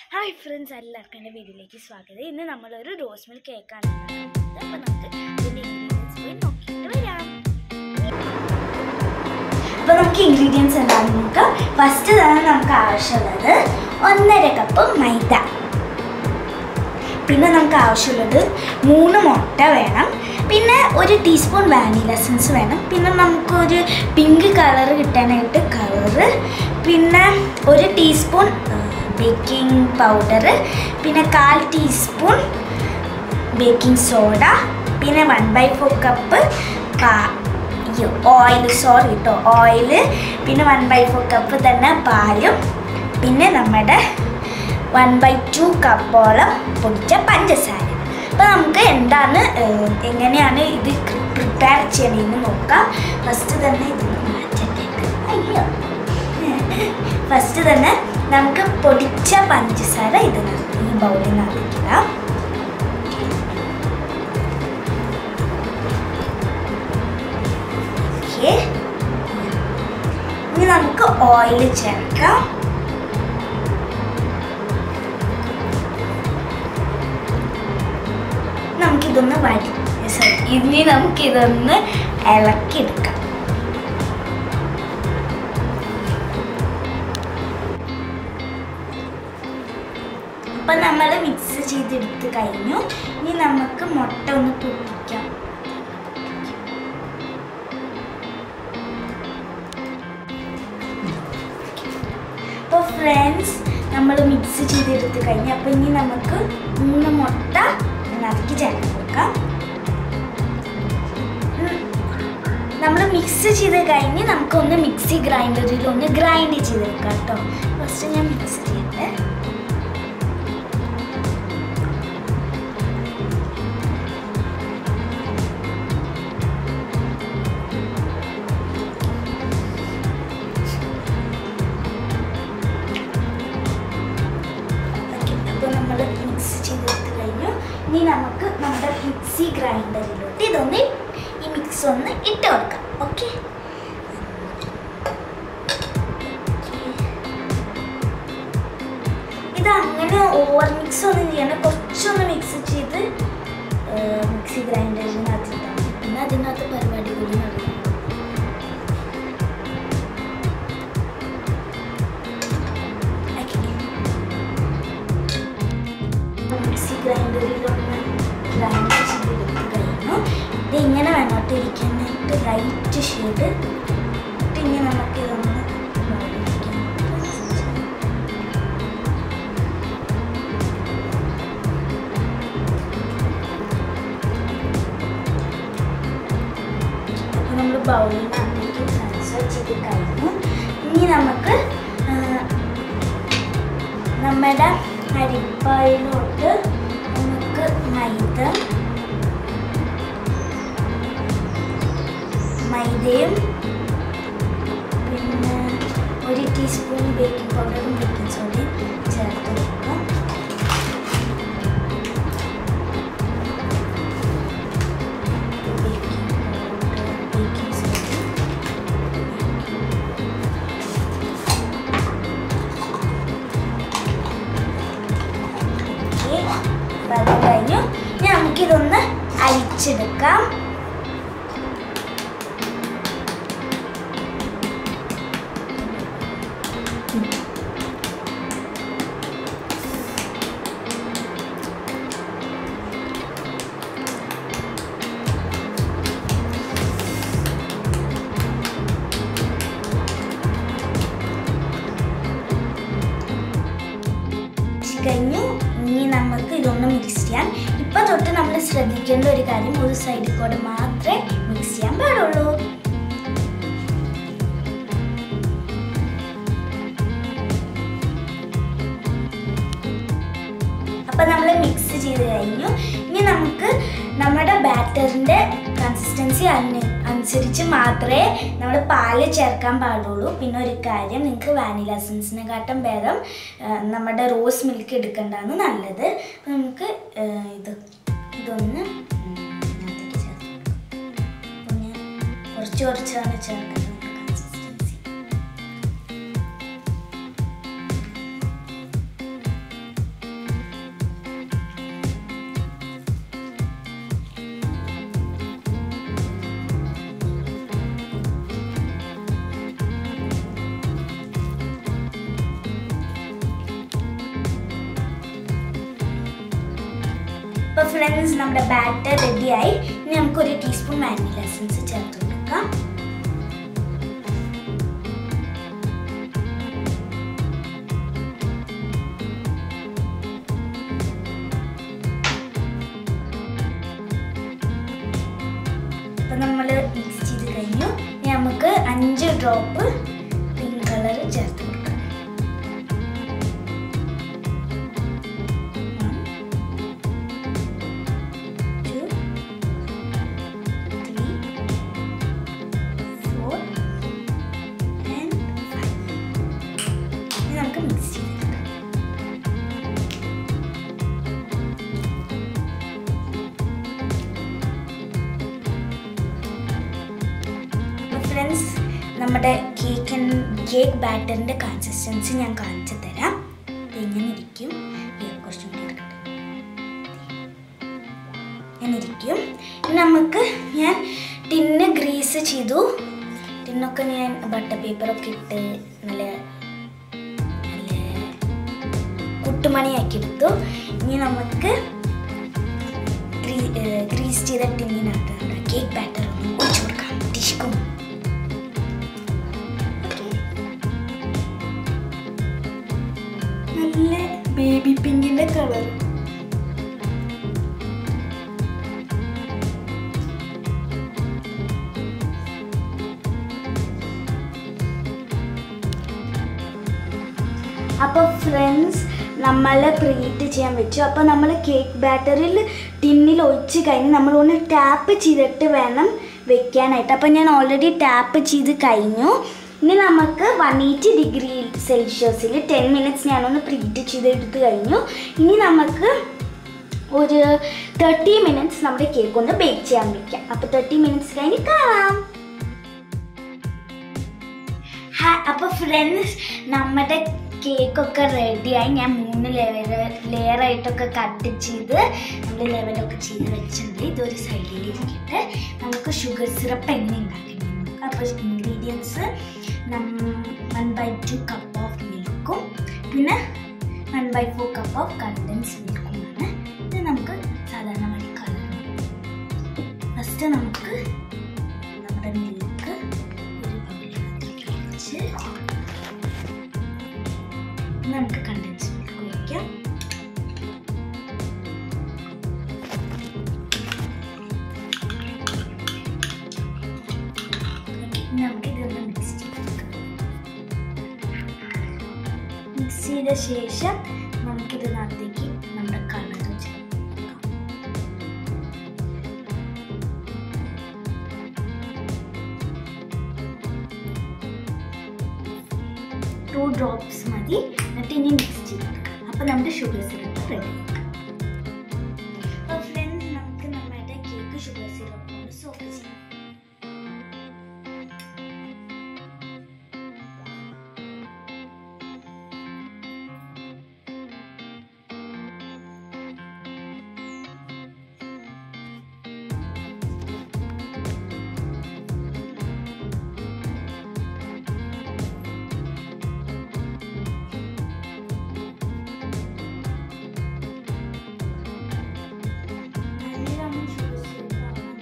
Hi friends എല്ലാവർക്കും എൻ്റെ വീഡിയോയിലേക്ക് സ്വാഗതം ഇന്ന് നമ്മളൊരു റോസ് മിൽക്ക് കേക്കാണ് ഉണ്ടാക്കുന്നത് അപ്പോൾ നമുക്ക് ഇതിൻ്റെ ഇൻഗ്രീഡിയൻസ് പോയി നോക്കിയിട്ട് വരാം അപ്പോൾ നമുക്ക് ഇൻഗ്രീഡിയൻസ് എന്താണെന്ന് നോക്കാം ഫസ്റ്റ് തന്നെ നമുക്ക് ആവശ്യമുള്ളത് ഒന്നര കപ്പ് മൈദ പിന്നെ നമുക്ക് ആവശ്യമുള്ളത് മൂന്ന് മുട്ട വേണം പിന്നെ ഒരു ടീസ്പൂൺ വാനില എസൻസ് വേണം പിന്നെ നമുക്കൊരു പിങ്ക് കളർ കിട്ടാനായിട്ട് കളറ് പിന്നെ ഒരു ടീസ്പൂൺ ബേക്കിംഗ് പൗഡർ പിന്നെ കാൽ ടീസ്പൂൺ ബേക്കിംഗ് സോഡ പിന്നെ one by four cup oil sorry കേട്ടോ ഓയിൽ പിന്നെ വൺ ബൈ ഫോർ കപ്പ് തന്നെ പാലും പിന്നെ നമ്മുടെ വൺ ബൈ ടു കപ്പോളം പൊടിച്ച പഞ്ചസാര അപ്പോൾ നമുക്ക് എന്താണ് ഏഹ്, എങ്ങനെയാണ് ഇത് പ്രിപ്പയർ ചെയ്യണമെന്ന് നോക്കാം ഫസ്റ്റ് തന്നെ ഇത് മാറ്റട്ടെ അയ്യോ ഫസ്റ്റ് തന്നെ നമുക്ക് പൊടിച്ച പഞ്ചസാര ഇതിനകത്ത് ഈ ബൗളിനകത്ത് ഇടാം ഓക്കെ ഇനി നമുക്ക് ഓയിൽ ചേർക്കാം നമുക്കിതൊന്ന് വടി സോറി ഇനി നമുക്കിതൊന്ന് ഇളക്കിയെടുക്കാം അപ്പൊ നമ്മൾ മിക്സ് ചെയ്തെടുത്ത് കഴിഞ്ഞു ഇനി നമുക്ക് മുട്ട ഒന്ന് പൊട്ടിക്കാം അപ്പോൾ ഫ്രണ്ട്സ് നമ്മൾ മിക്സ് ചെയ്തെടുത്ത് കഴിഞ്ഞു അപ്പോൾ ഇനി നമുക്ക് മൂന്ന് മുട്ട നറുക്കി ചേർത്ത് കൊടുക്കാം നമ്മൾ മിക്സ് ചെയ്ത് കഴിഞ്ഞ് നമുക്കൊന്ന് മിക്സി ഗ്രൈൻഡറിൽ ഒന്ന് ഗ്രൈൻഡ് ചെയ്തെടുക്കാം കേട്ടോ ഫസ്റ്റ് ഞാൻ മിക്സ് ചെയ്യട്ടെ അപ്പോൾ നമ്മൾ മിക്സ് ചെയ്തെടുത്ത് കഴിഞ്ഞു ഇനി നമുക്ക് നമ്മുടെ മിക്സി ഗ്രൈൻഡറിലോട്ട് ഇതൊന്ന് ഈ മിക്സ് ഒന്ന് ഇട്ട് കൊടുക്കാം ഓക്കെ ഇത് അങ്ങനെ ഓവർ മിക്സ് ഒന്നും ചെയ്യണ്ട കുറച്ചൊന്ന് മിക്സ് ചെയ്ത് മിക്സി ഗ്രൈൻഡറിനകത്ത് ഇട്ടാൽ മതി പിന്നെ അതിനകത്ത് പരിപാടി കൂടി നടക്കും മിക്സി ഗ്രൈൻഡറിലൊന്ന് ഗ്രൈൻഡ് ചെയ്തെടുത്ത് കഴിഞ്ഞു ഇത് ഇങ്ങനെ വേണോട്ട് ഇരിക്കാനായിട്ട് ലൈറ്റ് ഷെയ്ഡ് എന്നിട്ട് ഇങ്ങനെ നമുക്ക് ഇതൊന്ന് വാടിയിരിക്കാൻ അപ്പോൾ നമ്മൾ ബൗളിനകത്തേക്ക് ട്രാൻസ്ഫർ ചെയ്ത് കഴിഞ്ഞു ഇനി നമുക്ക് ആ, നമ്മുടെ അരിപ്പായിലോട്ട് നമുക്ക് മൈദ മൈദയും പിന്നെ ഒരു ടീസ്പൂൺ ബേക്കിംഗ് പൗഡറും ബേക്കിംഗ് സോഡയും ചേർത്ത് വെക്കാം baking powder baking soda okay. അപ്പൊ അത് കഴിഞ്ഞു ഇനി നമുക്കിതൊന്ന് അരിച്ചെടുക്കാം മിക്സ് കഴിഞ്ഞു ഇനി നമുക്ക് ഇതൊന്ന് മിക്സ് ചെയ്യാം ഇപ്പൊ തൊട്ട് നമ്മൾ ശ്രദ്ധിക്കേണ്ട ഒരു കാര്യം ഒരു സൈഡിൽ കൂടെ മാത്രമേ മിക്സ് ചെയ്യാൻ പാടുള്ളൂ അപ്പൊ നമ്മൾ മിക്സ് ചെയ്ത് കഴിഞ്ഞു ഇനി നമുക്ക് നമ്മുടെ ബാറ്ററിന്റെ കൺസിസ്റ്റൻസി അനുസരിച്ച് മാത്രമേ നമ്മൾ പാല് ചേർക്കാൻ പാടുള്ളൂ പിന്നെ ഒരു കാര്യം നിങ്ങൾക്ക് വാനില എസൻസിനെക്കാട്ടും ഭേദം ആ, നമ്മുടെ റോസ് മിൽക്ക് എടുക്കേണ്ടതാണ് നല്ലത് അപ്പൊ നമുക്ക് ആ, ഇത് ഇതൊന്ന് ഇതിനകത്തേക്ക് ചേർത്ത് കൊടുക്കാം. അപ്പൊ ഞാൻ കുറച്ച് കുറച്ചാണ് ചേർക്കുന്നത് കൺസിസ്റ്റൻസി ഫ്രണ്ട്സ് നമ്മുടെ ബാറ്റർ റെഡിയായി ഇനി നമുക്ക് ഒരു ടീസ്പൂൺ വാനില എസൻസ് ചേർത്ത് കൊടുക്കാം അപ്പം നമ്മൾ മിക്സ് ചെയ്ത് കഴിഞ്ഞു ഇനി നമുക്ക് അഞ്ച് ഡ്രോപ്പ് പിങ്ക് കളർ ചേർത്ത് കൊടുക്കാം One, two, three, four, and five. ഇനി നമുക്ക് മിക്സ് ചെയ്തെടുക്കാം ഫ്രണ്ട്സ് നമ്മുടെ കേക്ക് കേക്ക് ബാറ്ററിൻ്റെ കൺസിസ്റ്റൻസി ഞാൻ കാണിച്ചു തരാം ഇങ്ങനെ ഇരിക്കും ഇത് കുറച്ചും കൂടി എടുക്കട്ടെ ഇങ്ങനെ ഇരിക്കും ഇനി നമുക്ക് ഞാൻ ടിന്ന് ഗ്രീസ് ചെയ്തു ടിന്നൊക്കെ ഞാൻ ബട്ടർ പേപ്പറൊക്കെ ഇട്ട് നല്ല നല്ല കുട്ടുമണിയാക്കി എടുത്തു ഇനി നമുക്ക് ഗ്രീസ് ചെയ്ത ടിന്നിനകത്ത് നമ്മുടെ കേക്ക് ബാറ്റർ ഒന്ന് ഒഴിച്ചു കൊടുക്കാം ടിഷ്കും നല്ല ബേബി പിങ്കിന്റെ കളർ അപ്പോൾ ഫ്രണ്ട്സ് നമ്മൾ പ്രീറ്റ് ചെയ്യാൻ വെച്ചു അപ്പോൾ നമ്മൾ കേക്ക് ബാറ്ററിൽ ടിന്നിൽ ഒഴിച്ച് കഴിഞ്ഞ് നമ്മൾ ഒന്ന് ടാപ്പ് ചെയ്തിട്ട് വേണം വെക്കാനായിട്ട് അപ്പോൾ ഞാൻ ഓൾറെഡി ടാപ്പ് ചെയ്ത് കഴിഞ്ഞു ഇനി നമുക്ക് വൺ എയ്റ്റി ഡിഗ്രി സെൽഷ്യസിൽ ടെൻ മിനിറ്റ്സ് ഞാനൊന്ന് പ്രീറ്റ് ചെയ്തെടുത്ത് കഴിഞ്ഞു ഇനി നമുക്ക് ഒരു തേർട്ടി മിനിറ്റ്സ് നമ്മുടെ കേക്ക് ഒന്ന് ബേക്ക് ചെയ്യാൻ വെക്കാം അപ്പോൾ തേർട്ടി മിനിറ്റ്സ് കഴിഞ്ഞ് കാണാം ഹാ- അപ്പൊ ഫ്രണ്ട്സ് നമ്മുടെ കേക്കൊക്കെ റെഡിയായി ഞാൻ മൂന്ന് ലെവൽ ലെയർ ആയിട്ടൊക്കെ കട്ട് ചെയ്ത് നമ്മൾ ലെവലൊക്കെ ചെയ്ത് വെച്ചിട്ടുണ്ട് ഇതൊരു സൈഡിൽ ഇരിക്കട്ടെ നമുക്ക് ഷുഗർ സിറപ്പ് എങ്ങനെ ഉണ്ടാക്കുന്നത് അപ്പോൾ ingredients one by two cup of മിൽക്കും പിന്നെ one by four cup of condense മിൽക്കുമാണ് ഇത് നമുക്ക് സാധാരണമായി കളർ ഫസ്റ്റ് നമുക്ക് നമ്മുടെ മിൽക്ക് ഒരു ബൗളിലേക്ക് ഒഴിച്ച് നമുക്ക് കണ്ടൻസ് മിൽക്ക് ഒഴിക്കാം ഇനി നമുക്ക് ഇതൊന്ന് മിക്സ് ചെയ്തെടുക്കാം മിക്സ് ചെയ്ത ശേഷം നമുക്കിതിനകത്തേക്ക് നമ്മുടെ കളർ ചേർക്കാം ടു ഡ്രോപ്സ് മതി എന്നിട്ട് ഇനി മിക്സ് ചെയ്തെടുക്കാം അപ്പോൾ നമ്മുടെ ഷുഗർ സിറപ്പ് റെഡി അപ്പോൾ ഫ്രണ്ട്സ് നമുക്ക് നമ്മുടെ കേക്ക് ഷുഗർ സിറപ്പ് കൊണ്ട് സോക്ക് ചെയ്യാം നല്ലോണം ഷുഗർ സിറപ്പ്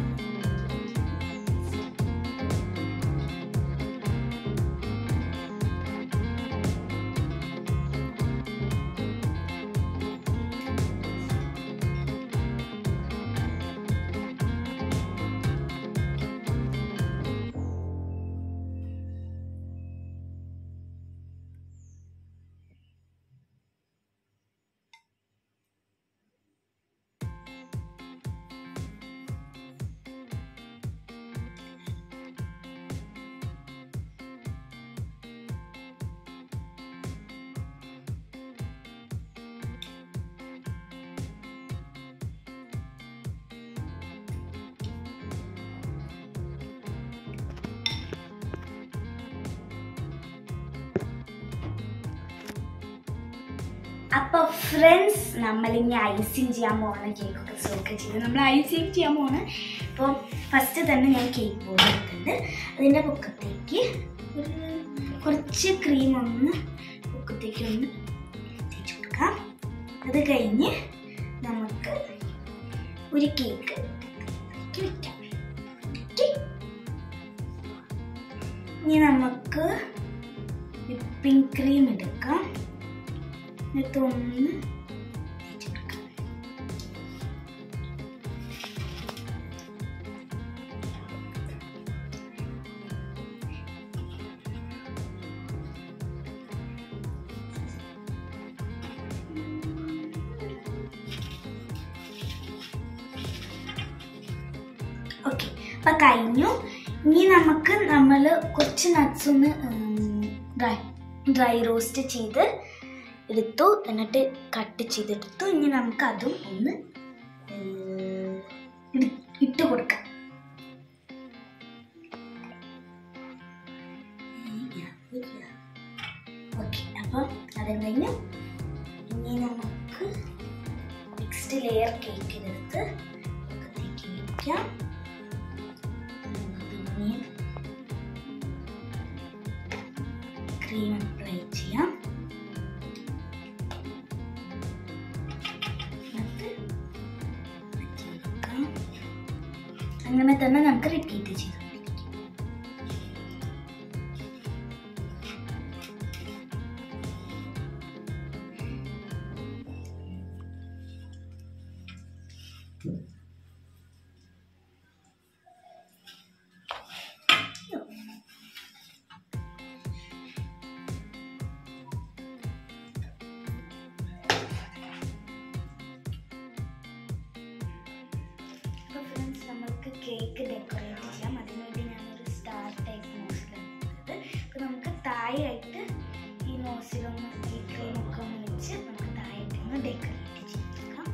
അപ്പൊ ഫ്രണ്ട്സ് നമ്മൾ ഇനി ഐസിങ് ചെയ്യാൻ പോകണം കേക്കൊക്കെ സോക്ക് ചെയ്ത് നമ്മൾ ഐസിങ് ചെയ്യാൻ പോകണം അപ്പോൾ ഫസ്റ്റ് തന്നെ ഞാൻ കേക്ക് ബോർഡ് എടുത്തിട്ടുണ്ട് അതിൻ്റെ പൊക്കത്തേക്ക് ഒരു കുറച്ച് ക്രീം ഒന്ന് പൊക്കത്തേക്ക് ഒന്ന് തേച്ച് കൊടുക്കാം അത് കഴിഞ്ഞ് നമുക്ക് ഒരു കേക്ക് വെക്കാം Okay. ഇനി നമുക്ക് വിപ്പിംഗ് ക്രീം എടുക്കാം എന്നിട്ട് ഒന്ന് തേച്ചെടുക്കാം. ഓക്കെ അപ്പൊ കഴിഞ്ഞു ഇനി നമുക്ക് നമ്മൾ കുറച്ച് നട്ട്സ് ഒന്ന് ഡ്രൈ ഡ്രൈ റോസ്റ്റ് ചെയ്ത് എടുത്തു എന്നിട്ട് കട്ട് ചെയ്തെടുത്തു ഇനി നമുക്ക് അതും ഒന്ന് ഉം, ഇട്- ഇട്ട് കൊടുക്കാം ഓക്കെ അപ്പം അത് കഴിഞ്ഞ് ഇനി നമുക്ക് നെക്സ്റ്റ് ലെയർ കേക്കിനെടുത്ത് പക്കത്തേക്ക് വയ്ക്കാം പിന്നെ ക്രീം അപ്ലൈ ചെയ്യാം എന്നിട്ട് മാറ്റി വെക്കാം. അങ്ങനെ തന്നെ നമുക്ക് റിപ്പീറ്റ് ചെയ്തുകൊണ്ടിരിക്കാം അപ്പോൾ ഫ്രണ്ട്സ് നമ്മൾക്ക് കേക്ക് ഡെക്കറേറ്റ് ചെയ്യാം അതിനുവേണ്ടി ഞാനൊരു സ്റ്റാർ ടൈപ്പ് നോസിലാണ് എടുത്തത് അപ്പോൾ നമുക്ക് താഴെയായിട്ട് ഈ നോസിലൊന്ന് ഈ ക്രീമൊക്കെ ഒന്ന് വെച്ച് നമുക്ക് താഴെയായിട്ട് ഒന്ന് ഡെക്കറേറ്റ് ചെയ്തെടുക്കാം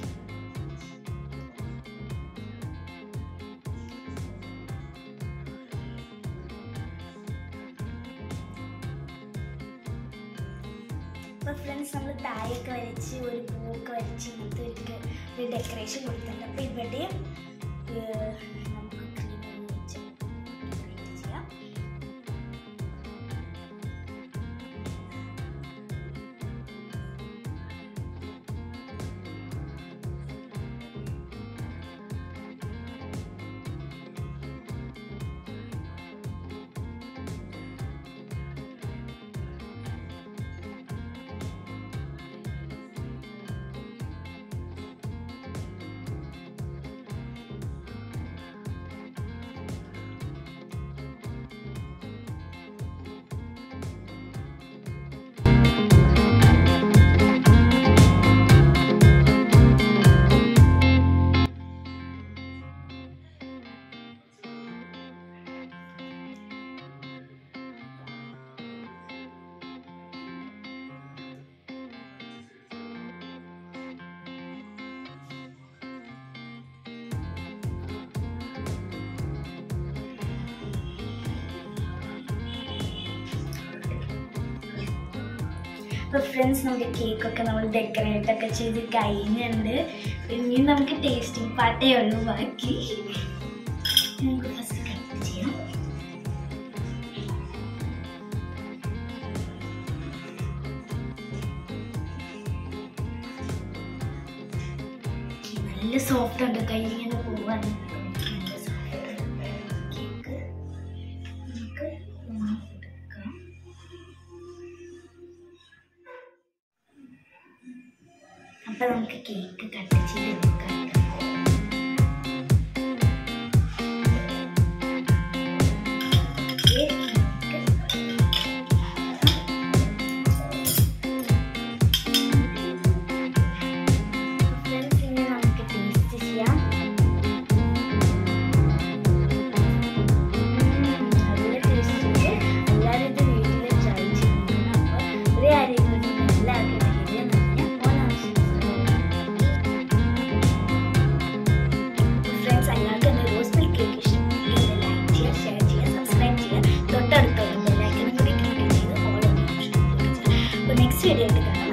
അപ്പോൾ ഫ്രണ്ട്സ് നമ്മൾ താഴെയൊക്കെ വരച്ച് ഒരു പൂവൊക്കെ വരച്ച് ഇങ്ങനത്തെ ഒരു ഒരു ഡെക്കറേഷൻ കൊടുത്തിട്ടുണ്ട് അപ്പോൾ ഇവിടെയും ഏർ, നമുക്ക് ക്രീം ഒന്ന് വെച്ച് ഡെക്കറേറ്റ് ചെയ്യാം അപ്പോൾ ഫ്രണ്ട്സ് നമ്മുടെ കേക്കൊക്കെ നമ്മൾ ഡെക്കറേറ്റ് ഒക്കെ ചെയ്ത് കഴിഞ്ഞിട്ടുണ്ട് ഇനിയും നമുക്ക് ടേസ്റ്റിംഗ് പാട്ടേ ഉള്ളൂ ബാക്കി നമുക്ക് ഫസ്റ്റ് കട്ട് ചെയ്യാം നല്ല സോഫ്റ്റ് ഉണ്ട് കയ്യിൽ ഇങ്ങനെ പോവാൻ നല്ല സോഫ്റ്റ് കേക്ക് നമുക്ക് ഒന്ന് എടുക്കാം അപ്പൊ നമുക്ക് കേക്ക് കട്ട് ചെയ്ത് എടുക്കാം Okay, നമുക്ക് Friends, ഇനി നമുക്ക് ടേസ്റ്റ് ചെയ്യാം ഉം, നല്ല ടേസ്റ്റ് ഉണ്ട് എല്ലാവരും ഇത് വീട്ടിൽ ട്രൈ ചെയ്യണം അപ്പോൾ ഒരു കാര്യം കൂടി എല്ലാവർക്കും വീട്ടിൽ നല്ല ഓണാശംസകൾ ഫ്രണ്ട്സ് എല്ലാവർക്കും എൻ്റെ റോസ് മിൽക്ക് കേക്ക് ഇഷ്ടപ്പെട്ടെങ്കിൽ ലൈക്ക് ചെയ്യുക ഷെയർ ചെയ്യുക സബ്സ്ക്രൈബ് ചെയ്യുക തൊട്ടടുത്തുള്ള ബെല്ലൈക്കനും കൂടി ക്ലിക്ക് ചെയ്ത് ഓൾ ഓപ്ഷൻ ക്ലിക്ക് ചെയ്യുക അപ്പോൾ നെക്സ്റ്റ് വീഡിയോ ആയിട്ട് കാണാം